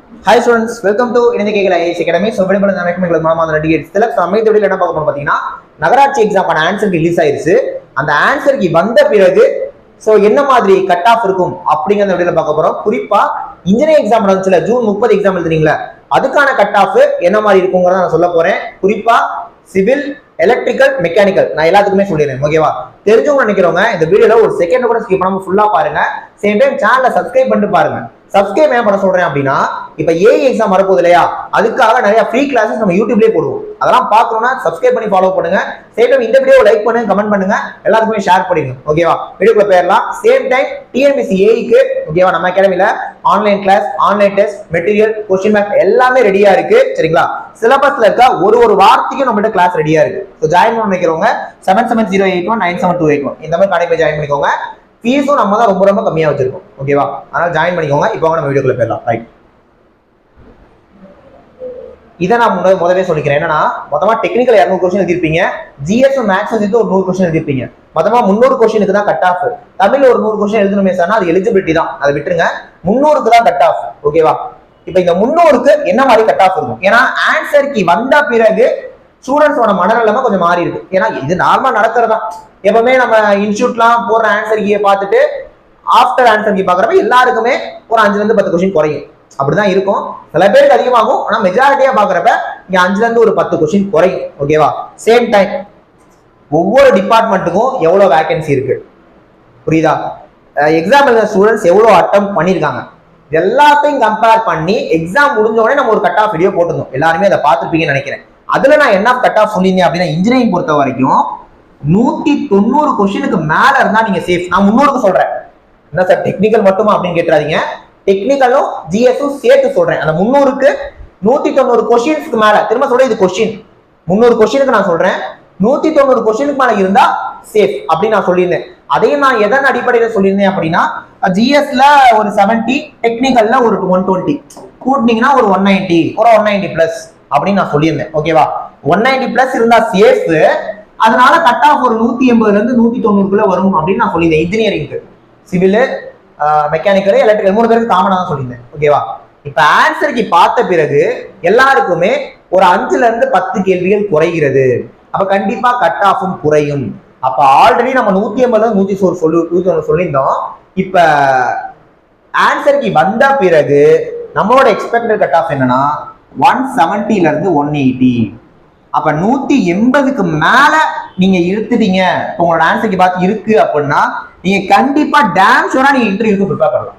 hi students welcome to இணைந்து கேட்கல IS academy so வெளிப்பட நடக்கும் எங்களுக்கு மாமா ரெடி எடுத்துல சமய தொழில் என்ன பார்க்க போறோம் பார்த்தீங்கன்னா நகராட்சி எக்ஸாம்க்கான ஆன்சர் ரிலீஸ் ஆயிருச்சு அந்த ஆன்சருக்கு வந்த பிறகு ஸோ என்ன மாதிரி கட் ஆஃப் இருக்கும் அப்படிங்கிற வீடியோல பார்க்க போறோம் குறிப்பா இன்ஜினியரிங் எக்ஸாம் நடந்துச்சுல ஜூன் முப்பது எக்ஸாம் எழுதுறீங்களா அதுக்கான கட் ஆஃப் என்ன மாதிரி இருக்குங்கிறத நான் சொல்ல போறேன் குறிப்பா சிவில் எலக்ட்ரிக்கல் மெக்கானிக்கல் நான் எல்லாத்துக்குமே சொல்லிடுறேன் ஓகேவா தெரிஞ்சவங்க நினைக்கிறவங்க இந்த வீடியோல ஒரு செகண்ட் கூட ஸ்கிப் பண்ணாம ஃபுல்லா பாருங்க சேம் டைம் சேனலை சப்ஸ்கிரைப் பண்ணிட்டு பாருங்க சப்ஸ்கிரைப் ஏன் பண்ண சொல்றேன் அப்படின்னா இப்ப ஏ எக்ஸாம் வரப்போகுது இல்லையா அதுக்காக நிறைய ஃப்ரீ கிளாஸஸ் நம்ம யூடியூப்லயே போடுவோம் அதெல்லாம் பார்க்கணும்னா சப்ஸ்கிரைப் பண்ணி ஃபாலோ பண்ணுங்க சேம் டைம் இந்த வீடியோ லைக் பண்ணுங்க கமெண்ட் பண்ணுங்க எல்லாத்துக்குமே ஷேர் பண்ணிடுங்க ஓகேவா வீடியோக்குள்ள போயிடலாம் சேம் டைம் டிஎன்பிசி ஏக்கு ஓகேவா நம்ம அகாடமில online class online test material question bank எல்லாமே ரெடியா இருக்கு சரிங்களா சிலபஸ்ல இருக்க ஒரு ஒரு வார்த்தைக்கும் நம்மகிட்ட கிளாஸ் ரெடியா இருக்கு ஸோ ஜாயின் பண்ண நினைக்கிறவங்க seven seven zero eight one nine seven two eight one இந்த மாதிரி கடைக்கு ஜாயின் பண்ணிக்கோங்க ஃபீஸும் நம்ம தான் ரொம்ப ரொம்ப கம்மியா வச்சிருக்கோம் ஓகேவா அதனால ஜாயின் பண்ணிக்கோங்க இப்போ நம்ம வீடியோக்குள்ள போயிடலாம் ரைட் இதை நான் முன்னாடி முதவே சொல்லிக்கிறேன் என்னன்னா மொத்தமா டெக்னிக்கல் இரநூறு கொஸ்டின் எழுதிருப்பீங்க ஜிஎஸ் மேக்ஸ் சேர்த்து ஒரு நூறு கொஸ்டின் எழுதிருப்பீங்க மொத்தமா முந்நூறு கொஸ்டினுக்கு தான் கட் ஆஃப் தமிழ்ல ஒரு நூறு கொஸ்டின் எழுதணுமே சார் அது எலிஜிபிலிட்டி தான் அதை விட்டுருங்க முந்நூறுக்கு தான் கட் ஆஃப் ஓகேவா இப்போ இந்த முந்நூறுக்கு என்ன மாதிரி கட் ஆஃப் இருக்கும் ஏன்னா ஆன்சர் கி வந்த பிறகு ஸ்டூடெண்ட்ஸோட மனநிலைமை கொஞ்சம் மாறி இருக்கு ஏன்னா இது நார்மலா நடக்கிறதா எப்பவுமே நம்ம இன்ஸ்டியூட்லாம் போடுற ஆன்சர் கீயை பார்த்துட்டு ஆஃப்டர் ஆன்சர் கீ பார்க்குறப்ப எல்லாருக்குமே ஒரு அஞ்சுல இருந்து பத்து கொஸ்டின் குறையும் அப்படிதான் இருக்கும் சில பேருக்கு அதிகமாகும் ஆனா மெஜாரிட்டியா பாக்குறப்ப இங்க அஞ்சுல இருந்து ஒரு பத்து கொஸ்டின் குறையும் ஓகேவா சேம் டைம் ஒவ்வொரு டிபார்ட்மெண்ட்டுக்கும் எவ்வளவு வேகன்சி இருக்கு புரியுதா எக்ஸாம் எழுதுற ஸ்டூடெண்ட்ஸ் எவ்வளவு அட்டம் பண்ணிருக்காங்க எல்லாத்தையும் கம்பேர் பண்ணி எக்ஸாம் முடிஞ்ச உடனே நம்ம ஒரு கட் ஆஃப் வீடியோ போட்டிருந்தோம் எல்லாருமே அதை பார்த்துருப்பீங்கன்னு நினைக்கிறேன் அதுல நான் என்ன கட் ஆஃப் சொல்லியிருந்தேன் அப்படின்னா இன்ஜினியரிங் பொறுத்த வரைக்கும் நூத்தி தொண்ணூறு கொஸ்டினுக்கு மேல இருந்தா நீங்க சேஃப் நான் முன்னூறுக்கு சொல்றேன் என்ன சார் டெக்னிக்கல் மட்டுமா அப்படின்னு கேட்டுறாதீங்க டெக்னிக்கலும் ஜிஎஸும் சேர்த்து சொல்றேன் அந்த முந்நூறுக்கு நூத்தி தொண்ணூறு கொஸ்டின்ஸ்க்கு மேல திரும்ப சொல்றேன் இது கொஸ்டின் முந்நூறு கொஸ்டினுக்கு நான் சொல்றேன் நூத்தி தொண்ணூறு கொஸ்டினுக்கு மேல இருந்தா சேஃப் அப்படின்னு நான் சொல்லியிருந்தேன் அதையும் நான் எதன் அடிப்படையில் சொல்லியிருந்தேன் அப்படின்னா ஜிஎஸ்ல ஒரு செவன்டி டெக்னிக்கல்ல ஒரு ஒன் டுவெண்ட்டி கூட்டினீங்கன்னா ஒரு ஒன் நைன்டி ஒரு ஒன் நைன்டி பிளஸ் அப்படின்னு நான் சொல்லியிருந்தேன் ஓகேவா ஒன் நைன்டி பிளஸ் இருந்தா சேஃப் அதனால கட் ஆஃப் ஒரு நூத்தி எண்பதுல இருந்து நூத்தி தொண்ணூறுக்குள்ள வரும் அப்படின்னு நான் சொல்லியிருந்தேன் இன்ஜினியரிங்க்கு சிவில் மெக்கானிக்கல் எலக்ட்ரிக்கல் மூணு பேருக்கு காமனா தான் சொல்லியிருந்தேன் ஓகேவா இப்ப ஆன்சருக்கு பார்த்த பிறகு எல்லாருக்குமே ஒரு அஞ்சுல இருந்து பத்து கேள்விகள் குறைகிறது அப்ப கண்டிப்பா கட் ஆஃபும் குறையும் அப்ப ஆல்ரெடி நம்ம நூத்தி ஐம்பது நூத்தி சோறு சொல்லி நூத்தி ஒன்று சொல்லியிருந்தோம் இப்ப ஆன்சருக்கு வந்த பிறகு நம்மளோட எக்ஸ்பெக்டட் கட் ஆஃப் என்னன்னா ஒன் செவன்டில இருந்து ஒன் எயிட்டி அப்ப நூத்தி எண்பதுக்கு மேல நீங்க இழுத்துட்டீங்க இப்போ உங்களோட ஆன்சருக்கு பார்த்து இருக்கு அப்படின்னா நீங்க கண்டிப்பா டேம் ஷூரா நீங்க இன்டர்வியூக்கு ப்ரிப்பேர் பண்ணலாம்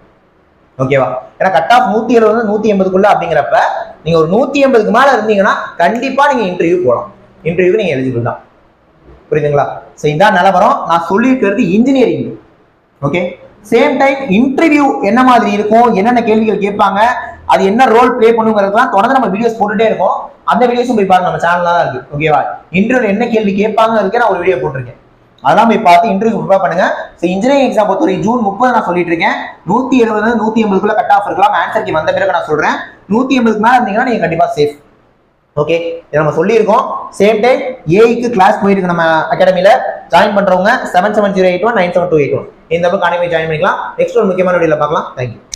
ஓகேவா ஏன்னா கட் ஆஃப் நூத்தி எழுபது நூத்தி எண்பதுக்குள்ள அப்படிங்கிறப்ப நீங்க ஒரு நூத்தி எண்பதுக்கு மேல இருந்தீங்கன்னா கண்டிப்பா நீங்க இன்டர்வியூ போகலாம் இன்டர்வியூக்கு நீங்க எலிஜிபிள் தான் புரியுதுங்களா ஸோ இதான் நிலவரம் நான் சொல்லியிருக்கிறது engineering okay same time interview என்ன மாதிரி இருக்கும் என்னென்ன கேள்விகள் கேட்பாங்க அது என்ன ரோல் ப்ளே பண்ணுங்கிறதுலாம் தொடர்ந்து நம்ம வீடியோஸ் போட்டுட்டே இருக்கோம் அந்த வீடியோஸும் போய் பாருங்க நம்ம சேனல்ல தான் இருக்கு ஓகேவா இன்டர்வியூ என்ன கேள்வி கேட்பாங்க இருக்கு நான் ஒரு வீடியோ போட்டிருக்கேன் அதெல்லாம் போய் பார்த்து இன்டர்வியூ ப்ரிப்பேர் பண்ணுங்க ஸோ இன்ஜினியரிங் எக்ஸாம் பொறுத்த வரைக்கும் ஜூன் முப்பது நான் சொல்லிட்டு இருக்கேன் நூத்தி எழுபது நூத்தி எண்பதுக்குள்ள கட் ஆஃப் இருக்கலாம் ஆன்சருக்கு வந்த பிறகு நான் சொல்றேன் நூத்தி எண்பதுக்கு மேல இருந்தீங்கன்னா நீங்க கண்டிப்பா சேஃப் ஓகே இதை நம்ம சொல்லியிருக்கோம் சேம் டைம் ஏஐக்கு கிளாஸ் போயிருக்கு நம்ம அகாடமியில ஜாயின் பண்றவங்க seven seven zero eight one nine seven two eight one இந்த பக்கம் அனைவரும் ஜாயின் பண்ணிக்கலாம் நெக்ஸ்ட் ஒரு முக்கியமான வீடியோல பார்க்கலாம் தேங்க்யூ